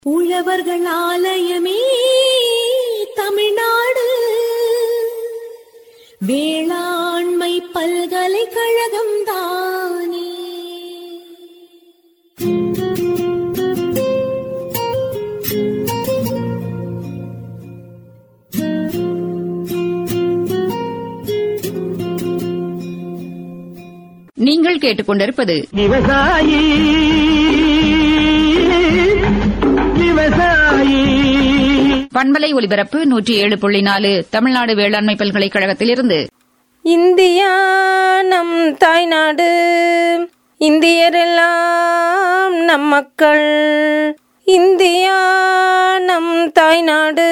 உழவர்கள் ஆலயமே தமிழ்நாடு வேளாண்மை பல்கலைக்கழகம் தானே நீங்கள் கேட்டுக்கொண்டிருப்பது விவசாயி விவசாயி பண்பலை ஒலிபரப்பு நூற்றி ஏழு புள்ளி நாலு தமிழ்நாடு வேளாண்மை பல்கலைக்கழகத்திலிருந்து இந்தியா நம் தாய்நாடு இந்தியரெல்லாம் நம் மக்கள் இந்தியா நம் தாய்நாடு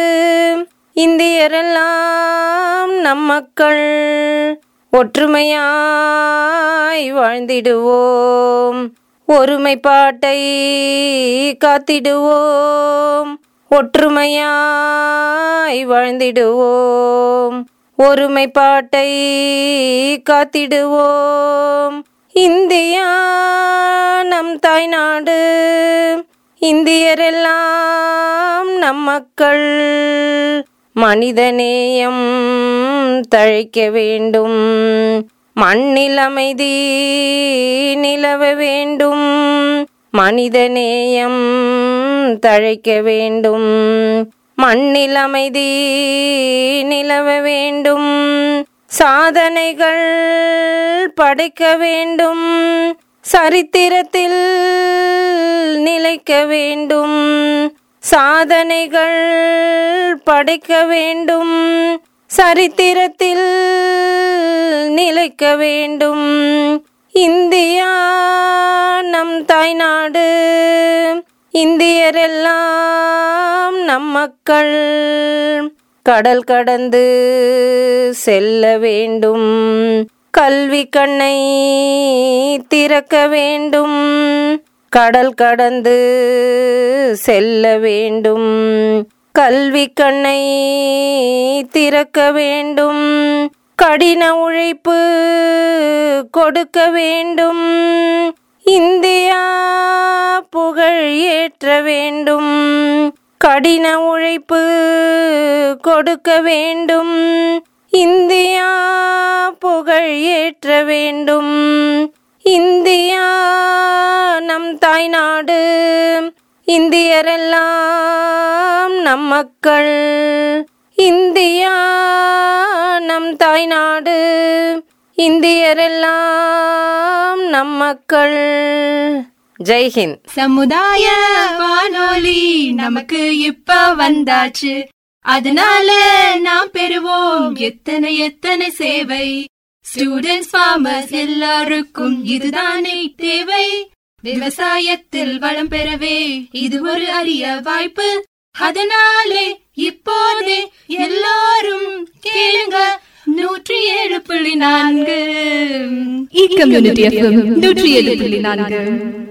இந்தியரெல்லாம் நம் மக்கள் ஒற்றுமையாய் வாழ்ந்திடுவோம் ஒருமைப்பாட்டை காத்திடுவோம் ஒற்றுமையாய் வாழ்ந்திடுவோம் ஒருமைப்பாட்டை காத்திடுவோம் இந்தியா நம் தாய்நாடு இந்தியரெல்லாம் நம் மக்கள் மனிதநேயம் தழைக்க வேண்டும் மண்ணில் அமைதி நிலவ வேண்டும் மனிதநேயம் தழைக்க வேண்டும் மண்ணில் அமைதி நிலவ வேண்டும் சாதனைகள் படைக்க வேண்டும் சரித்திரத்தில் நிலைக்க வேண்டும் சாதனைகள் படைக்க வேண்டும் சரித்திரத்தில் நிலைக்க வேண்டும் இந்தியா நம் தாய்நாடு இந்தியரெல்லாம் நம் மக்கள் கடல் கடந்து செல்ல வேண்டும் கல்வி கண்ணை திறக்க வேண்டும் கடல் கடந்து செல்ல வேண்டும் கல்வி கண்ணை திறக்க வேண்டும் கடின உழைப்பு கொடுக்க வேண்டும் இந்தியா புகழ் ஏற்ற வேண்டும் கடின உழைப்பு கொடுக்க வேண்டும் இந்தியா புகழ் ஏற்ற வேண்டும் இந்தியா நம் தாய்நாடு இந்தியரெல்லாம் நம் மக்கள் இந்தியா நம் தாய்நாடு இந்தியரெல்லாம் நம் மக்கள் ஜெய்ஹிந்த் சமுதாய வானொலி நமக்கு இப்ப வந்தாச்சு அதனால நாம் பெறுவோம் எத்தனை எத்தனை சேவை ஸ்டூடெண்ட்ஸ் ஃபார்மர்ஸ் எல்லாருக்கும் இதுதானே தேவை விவசாயத்தில் வளம் பெறவே இது ஒரு அரிய வாய்ப்பு அதனாலே இப்போதே எல்லாரும் கேளுங்க நூற்றி ஏழு புள்ளி நான்கு இ கம்யூனிட்டி எஃப்எம் நூற்றி ஏழு புள்ளி நான்கு